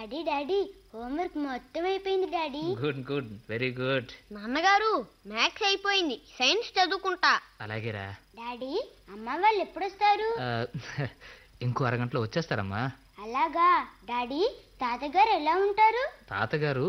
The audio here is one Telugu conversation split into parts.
డాడీ డాడీ హోంవర్క్ మొత్తం అయిపోయింది daddy good good very good నాన్నగారు మ్యాథ్స్ అయిపోయింది సైన్స్ చదువుకుంటా అలాగేరా డాడీ అమ్మ వాళ్ళు ఎప్పుడొస్తారు ఆ, ఇంకో అరగంటలో వచ్చేస్తారమ్మా అలాగా డాడీ తాతగారు ఎలా ఉంటారు తాతగారు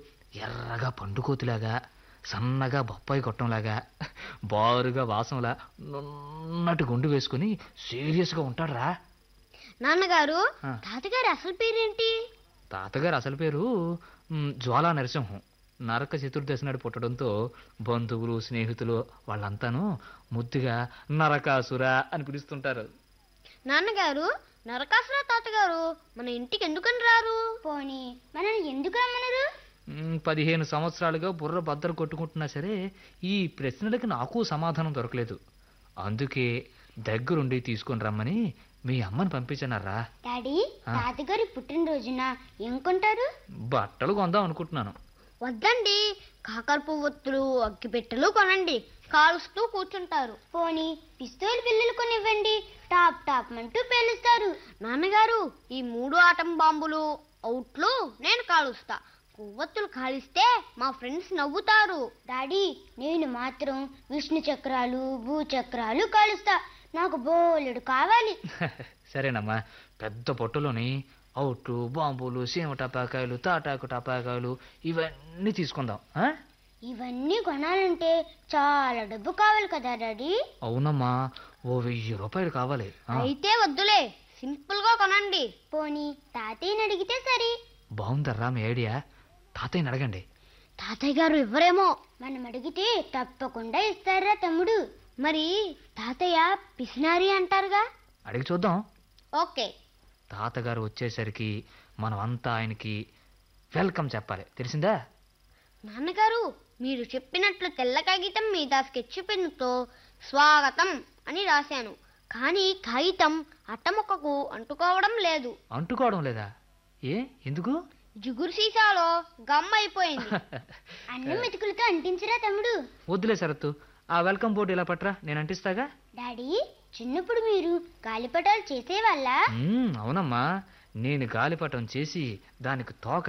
ఎర్రగా పండుకోతులాగా సన్నగా బొప్పాయి కొట్టంలాగా బారుగా వాసంలా నున్నటి గుండు వేసుకుని సీరియస్గా ఉంటాడురా నాన్నగారు ఆ. తాతగారి అసలు పేరేంటి తాతగారు అసలు పేరు మ్, జ్వాలా నరసింహం నరక చతుర్దశి నాడు పుట్టడంతో బంధువులు స్నేహితులు వాళ్ళంతాను ముద్దుగా నరకాసుర అని పిలుస్తుంటారు నాన్నగారు నరకాసుర తాతగారు మన ఇంటికి ఎందుకని రారు పోనీ మనల్ని ఎందుకు రమ్మనరు మ్, పదిహేను సంవత్సరాలుగా బుర్ర బద్దలు కొట్టుకుంటున్నా సరే ఈ ప్రశ్నలకి నాకు సమాధానం దొరకలేదు అందుకే దగ్గరుండి తీసుకొని రమ్మని మీ అమ్మని పంపించనారా డాడీ ఆ. తాతగారి పుట్టినరోజున ఏం కొంటారు బట్టలు కొందాం అనుకుంటున్నాను వద్దండి కాకర పువ్వొత్తులు అగ్గిపెట్టెలు కొనండి కాలుస్తూ కూర్చుంటారు పోనీ పిస్తోల్ పిల్లలు కొనివ్వండి టాప్ టాప్ అంటూ పేలుస్తారు నాన్నగారు ఈ మూడు ఆటం బాంబులు అవుట్లు నేను కాలుస్తా కొవ్వొత్తులు కాలిస్తే మా ఫ్రెండ్స్ నవ్వుతారు డాడీ నేను మాత్రం విష్ణు చక్రాలు భూచక్రాలు కాలుస్తా నాకు బోలెడు కావాలి సరేనమ్మా పెద్ద పొట్టులోని అవుట్లు బాంబులు సీమ టపాకాయలు తాటాకు టపాకాయలు ఇవన్నీ తీసుకుందాం ఆ? ఇవన్నీ కొనాలంటే చాలా డబ్బు కావాలి కదా డాడీ అవునమ్మా ఓ వెయ్యి రూపాయలు కావాలి ఆ, అయితే వద్దులే సింపుల్ గా కొనండి పోనీ తాతయ్యని అడిగితే సరే బాగుందర్రా మీ ఐడియా తాతయ్యని అడగండి తాతయ్య గారు ఇవ్వరేమో మనం అడిగితే తప్పకుండా ఇస్తారా తమ్ముడు మరి తాతయ్య పిసినారి అంటారుగా అడిగి చూద్దాం ఓకే తాతగారు వచ్చేసరికి మనం అంతా ఆయనకి వెల్కమ్ చెప్పాలి తెలిసిందా నాన్నగారు మీరు చెప్పినట్లు తెల్ల కాగితం మీద స్కెచ్ పెన్నుతో స్వాగతం అని రాశాను కానీ కాగితం అట్టముక్కకు అంటుకోవడం లేదు అంటుకోవడం లేదా ఏ ఎందుకు జిగురు సీసాలో గమ్ అయిపోయింది అన్నం మెతుకులతో అంటించరా తమ్ముడు వద్దులే శరత్తు ఆ వెల్కమ్ బోర్డు ఇలా పట్రా నేను అంటిస్తాగా డాడీ చిన్నప్పుడు మీరు గాలిపటాలు చేసేవాళ్ళ మ్మ్, అవునమ్మా నేను గాలిపటం చేసి దానికి తోక